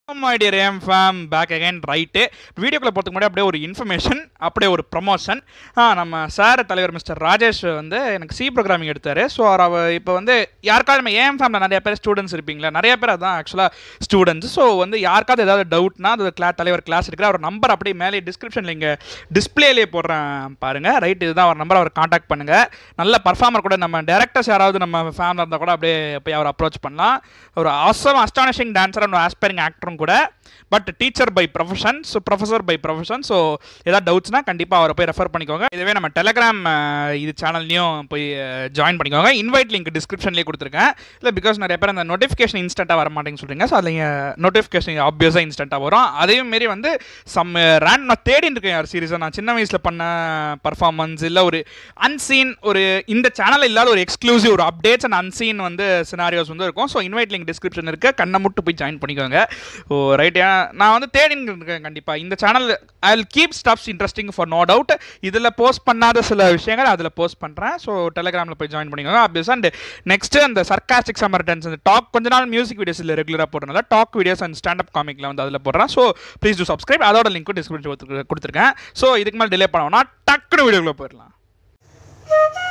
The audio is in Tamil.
my dear am fam back again right வீடியோக்குள்ள போகிறதுக்கு முன்னாடி அப்படியே ஒரு இன்ஃபர்மேஷன் அப்படியே ஒரு ப்ரமோஷன் நம்ம சார் தலைவர் மிஸ்டர் ராஜேஷ் வந்து எனக்கு சி ப்ரோக்ராமிங் எடுத்தார் ஸோ அவர் இப்போ வந்து யாருக்காவது நம்ம ஏஎம் ஃபேமில் நிறைய பேர் ஸ்டூடெண்ட்ஸ் இருப்பீங்களா நிறைய பேர் அதான் ஆக்சுவலாக ஸ்டூடெண்ட்ஸ் ஸோ வந்து யாருக்காவது ஏதாவது டவுட்னா அது கிளா தலைவர் கிளாஸ் எடுக்கிற அவர் நம்பர் அப்படியே மேலே டிஸ்கிரிப்ஷனில் இங்கே டிஸ்பிளேலேயே போடுறேன் பாருங்கள் ரைட் இதுதான் அவர் நம்பர் அவர் காண்டாக்ட் பண்ணுங்கள் நல்ல பர்ஃபார்மர் கூட நம்ம டேரக்டர்ஸ் யாராவது நம்ம ஃபேமில் இருந்தால் கூட அப்படியே போய் அவர் அப்ரோச் பண்ணலாம் ஒரு awesome astonishing dancer and aspiring ஆக்டரும் கூட but teacher by profession so professor by profession so ஏதாவது டவுட்ஸ்னா கண்டிப்பாக அவரை போய் ரெஃபர் பண்ணிக்கோங்க இதுவே நம்ம டெலகிராம் இது சேனல்லையும் போய் ஜாயின் பண்ணிக்கோங்க இன்வைட் லிங்க் டிஸ்கிரிப்ஷன்லேயே கொடுத்துருக்கேன் இல்லை பிகாஸ் நிறைய பேர் அந்த நோட்டிஃபிகேஷன் இன்ஸ்டண்ட்டாக வர மாட்டேங்குன்னு சொல்கிறீங்க ஸோ அதில் நோட்டிஃபிகேஷன் ஆப்வியஸாக இன்ஸ்டண்ட்டாக வரும் அதே மாரி வந்து சம் ரேண்ட் நான் தேடிட்டு இருக்கேன் யார் சீரியஸாக நான் சின்ன வயசில் பண்ண பர்ஃபார்மன்ஸ் இல்லை ஒரு அன்சீன் ஒரு இந்த சேனலில் இல்லாத ஒரு எக்ஸ்க்ளூசிவ் ஒரு அப்டேட்ஸ் அண்ட் அன்சீன் வந்து சினாரியோஸ் வந்து இருக்கும் ஸோ இன்வைட் லிங்க் டிஸ்கிரிப்ஷன் இருக்குது கண்ணை முட்டு போய் ஜாயின் பண்ணிக்கோங்க ஓ ரைட் நான் வந்து தேடின்னு இருக்கேன் கண்டிப்பாக இந்த channel I will keep stuffs interesting for no doubt இதில் போஸ்ட் பண்ணாத சில விஷயங்கள் அதில் போஸ்ட் பண்ணுறேன் ஸோ டெலிகிராமில் போய் ஜாயின் பண்ணிக்கோங்க அப்டிஸ் அண்ட் நெக்ஸ்ட்டு அந்த சர்க்காஸ்டிக் சமர்டன்ஸ் அந்த டாக் கொஞ்ச நாள் மியூசிக் வீடியோஸ் இல்லை ரெகுலராக போடுறதுனால டாக் வீடியோஸ் அண்ட் ஸ்டாண்டப் காமிக்கில் வந்து அதில் போடுறேன் ஸோ ப்ளீஸ் டூ சப்ஸ்கிரைப் அதோட லிங்க்கும் டிஸ்கிரிப்ஷன் கொடுத்துருக்கேன் ஸோ இதுக்கு மேலே டிலே பண்ண வேணா டக்குனு வீடியோக்குள்ளே போயிடலாம்